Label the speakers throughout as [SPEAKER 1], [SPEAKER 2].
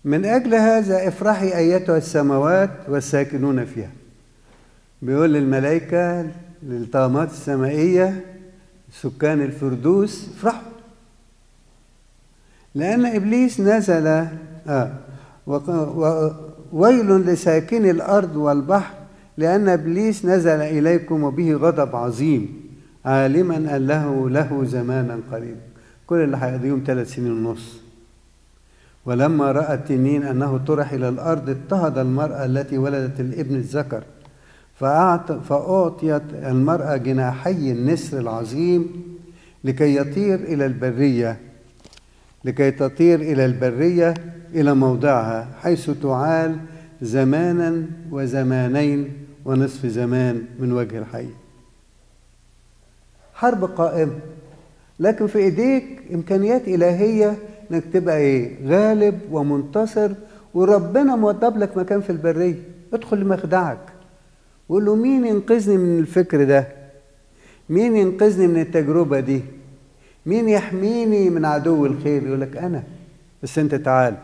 [SPEAKER 1] من أجل هذا افرحي أيتها السماوات والساكنون فيها بيقول للملائكة للطامات السمائية سكان الفردوس افرحوا لأن إبليس نزل آه ويل لساكن الأرض والبحر لأن إبليس نزل إليكم وبه غضب عظيم عالما أن له له زمانا قريبا كل اللي هيقضيهم ثلاث سنين ونص ولما رأى التنين أنه طرح إلى الأرض اضطهد المرأة التي ولدت الابن الذكر فأعطيت المرأة جناحي النسر العظيم لكي يطير إلى البرية لكي تطير إلى البرية إلى موضعها حيث تعال زمانا وزمانين ونصف زمان من وجه الحي حرب قائمة لكن في إيديك إمكانيات إلهية إنك تبقى إيه غالب ومنتصر وربنا موضب لك مكان في البرية ادخل لمخدعك وقول له مين ينقذني من الفكر ده مين ينقذني من التجربة دي مين يحميني من عدو الخير يقول لك أنا بس أنت تعال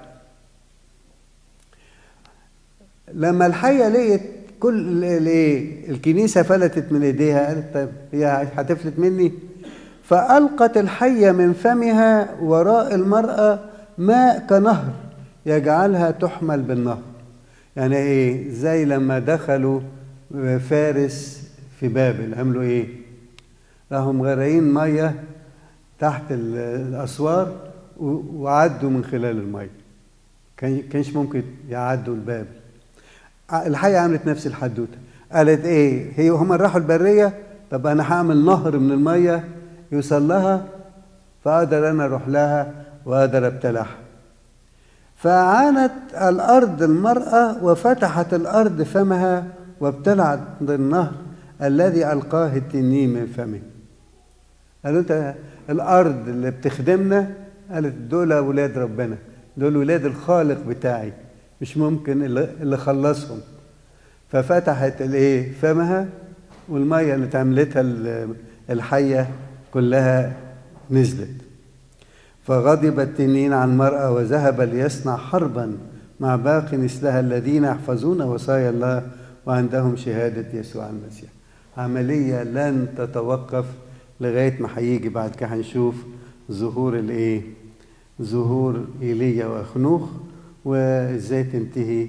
[SPEAKER 1] لما الحية لقيت كل الايه الكنيسة فلتت من ايديها قالت طيب هي هتفلت مني فألقت الحية من فمها وراء المرأة ماء كنهر يجعلها تحمل بالنهر يعني ايه زي لما دخلوا فارس في بابل عملوا ايه راحوا مغرقين ميه تحت الاسوار وعدوا من خلال الميه كان كانش ممكن يعدوا الباب الحية عملت نفس الحدوته قالت ايه هي هم راحوا البريه طب انا هعمل نهر من الميه يوصل لها فاقدر انا اروح لها واقدر ابتلعها فعانت الارض المراه وفتحت الارض فمها وابتلعت النهر الذي القاه التنين من فمه قالوا انت الارض اللي بتخدمنا قالت دول ولاد ربنا دول ولاد الخالق بتاعي مش ممكن اللي خلصهم ففتحت الايه فمها والميه اللي اتعملتها الحيه كلها نزلت فغضب التنين عن المرأة وذهب ليصنع حربا مع باقي نسلها الذين يحفظون وصايا الله وعندهم شهادة يسوع المسيح عملية لن تتوقف لغاية ما هيجي بعد كده هنشوف ظهور الايه ظهور ايليا واخنوخ وازاي تنتهي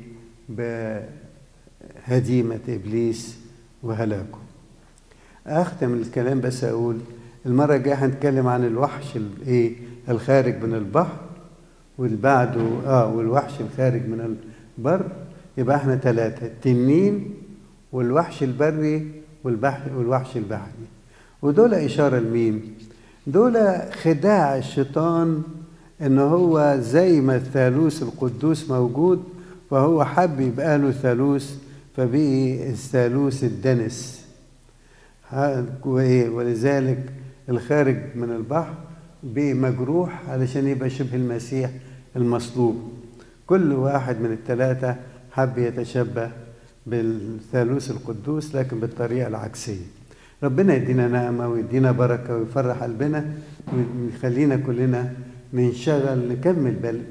[SPEAKER 1] بهزيمة ابليس وهلاكه اختم الكلام بس اقول المرة الجاية هنتكلم عن الوحش الايه الخارج من البحر والبعده اه والوحش الخارج من البر يبقى احنا ثلاثة التنين والوحش البري والبحر والوحش البحري ودول إشارة لمين؟ دول خداع الشيطان إن هو زي ما الثالوث القدوس موجود فهو حب يبقى له ثالوث فبقي الثالوث الدنس ولذلك الخارج من البحر بقي مجروح علشان يبقى شبه المسيح المصلوب كل واحد من الثلاثة حب يتشبه بالثالوث القدوس لكن بالطريقة العكسية ربنا يدينا نعمة ويدينا بركة ويفرح قلبنا ويخلينا كلنا ننشغل نكمل